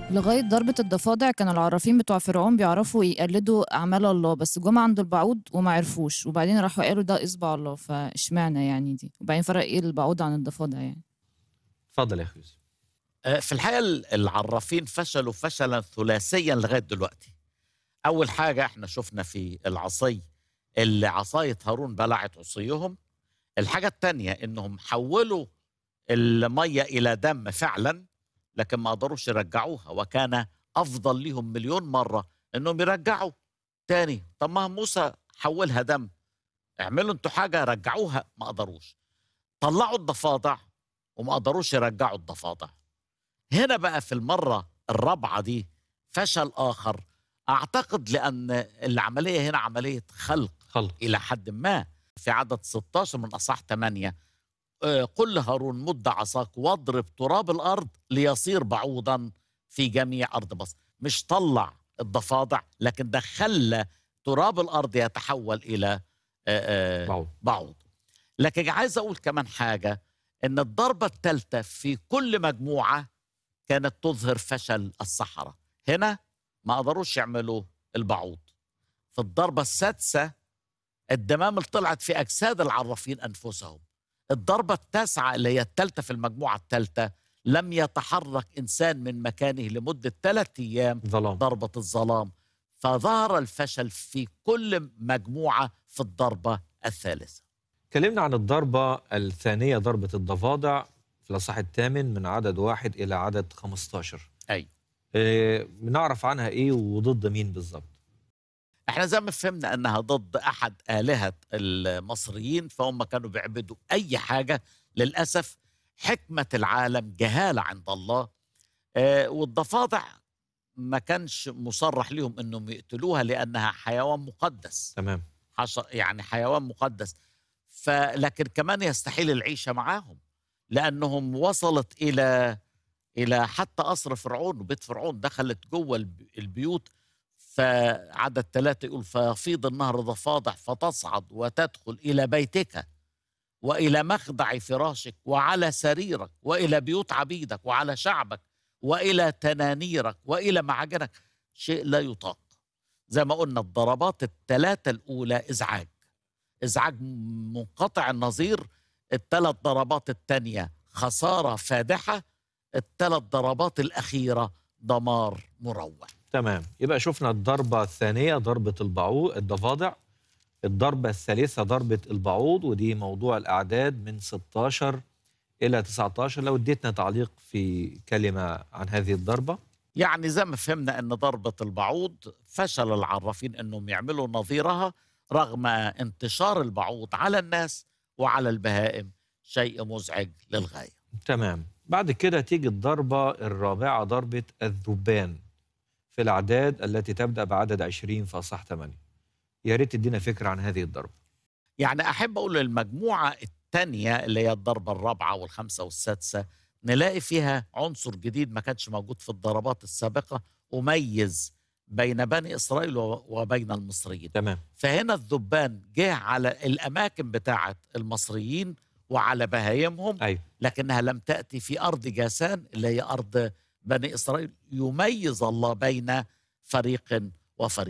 لغاية ضربة الضفادع كانوا العرافين بتوع فرعون بيعرفوا يقلدوا أعمال الله بس جم عند البعوض وما عرفوش وبعدين راحوا قالوا ده إصبع الله فاشمعنى يعني دي وبعدين فرق إيه البعوض عن الضفادع يعني اتفضل يا اخي يوسف آه، في الحقيقه العرافين فشلوا فشلا ثلاثيا لغايه دلوقتي. اول حاجه احنا شفنا في العصي اللي عصايه هارون بلعت عصيهم. الحاجه الثانيه انهم حولوا الميه الى دم فعلا لكن ما قدروش يرجعوها وكان افضل ليهم مليون مره انهم يرجعوا تاني طب ما موسى حولها دم اعملوا انتوا حاجه رجعوها ما قدروش طلعوا الضفادع وما قدروش يرجعوا الضفادع هنا بقى في المرة الرابعة دي فشل آخر أعتقد لأن العملية هنا عملية خلق خلق إلى حد ما في عدد 16 من أصح 8 آه، قل لهارون مد عصاك واضرب تراب الأرض ليصير بعوضا في جميع أرض مصر مش طلع الضفادع لكن ده خلى تراب الأرض يتحول إلى آه، آه، بعوض بعوض لكن عايز اقول كمان حاجه ان الضربه الثالثه في كل مجموعه كانت تظهر فشل السحره هنا ما قدروش يعملوا البعوض في الضربه السادسه الدمام اللي طلعت في اجساد العرافين انفسهم الضربه التاسعه اللي هي الثالثه في المجموعه الثالثه لم يتحرك انسان من مكانه لمده ثلاثة ايام ظلام ضربة الظلام فظهر الفشل في كل مجموعة في الضربة الثالثة اتكلمنا عن الضربة الثانية ضربة الضفادع في الأصحاح الثامن من عدد واحد إلى عدد 15 أي إيه بنعرف عنها إيه وضد مين بالظبط احنا زي ما فهمنا انها ضد احد آلهة المصريين فهم كانوا بيعبدوا اي حاجة للأسف حكمة العالم جهالة عند الله آه والضفادع ما كانش مصرح لهم انهم يقتلوها لانها حيوان مقدس تمام حش... يعني حيوان مقدس فلكن كمان يستحيل العيشة معاهم لأنهم وصلت إلى إلى حتى قصر فرعون وبيت فرعون دخلت جوه الب- البيوت فعدد ثلاثة يقول فيفيض النهر ضفادع فتصعد وتدخل إلى بيتك وإلى مخدع فراشك وعلى سريرك وإلى بيوت عبيدك وعلى شعبك وإلى تنانيرك وإلى معاجنك شيء لا يطاق زي ما قلنا الضربات الثلاثة الأولى إزعاج إزعاج منقطع النظير الثلاث ضربات الثانية خسارة فادحة الثلاث ضربات الأخيرة دمار مروع تمام يبقى شفنا الضربة الثانية ضربة البعوض الضفادع الضربة الثالثة ضربة البعوض ودي موضوع الأعداد من 16 إلى 19 لو اديتنا تعليق في كلمة عن هذه الضربة يعني زي ما فهمنا أن ضربة البعوض فشل العرافين أنهم يعملوا نظيرها رغم انتشار البعوض على الناس وعلى البهائم شيء مزعج للغاية تمام بعد كده تيجي الضربة الرابعة ضربة الذبان في الأعداد التي تبدأ بعدد 20 في أصح 8 يا ريت تدينا فكرة عن هذه الضربة يعني أحب أقول المجموعة الثانية اللي هي الضربة الرابعة والخامسة والسادسة نلاقي فيها عنصر جديد ما كانش موجود في الضربات السابقة وميز بين بني إسرائيل و- وبين المصريين تمام فهنا الذبان جه على الأماكن بتاعة المصريين وعلى بهايمهم أيوة لكنها لم تأتي في أرض جاسان اللي هي أرض بني إسرائيل يميز الله بين فريق وفريق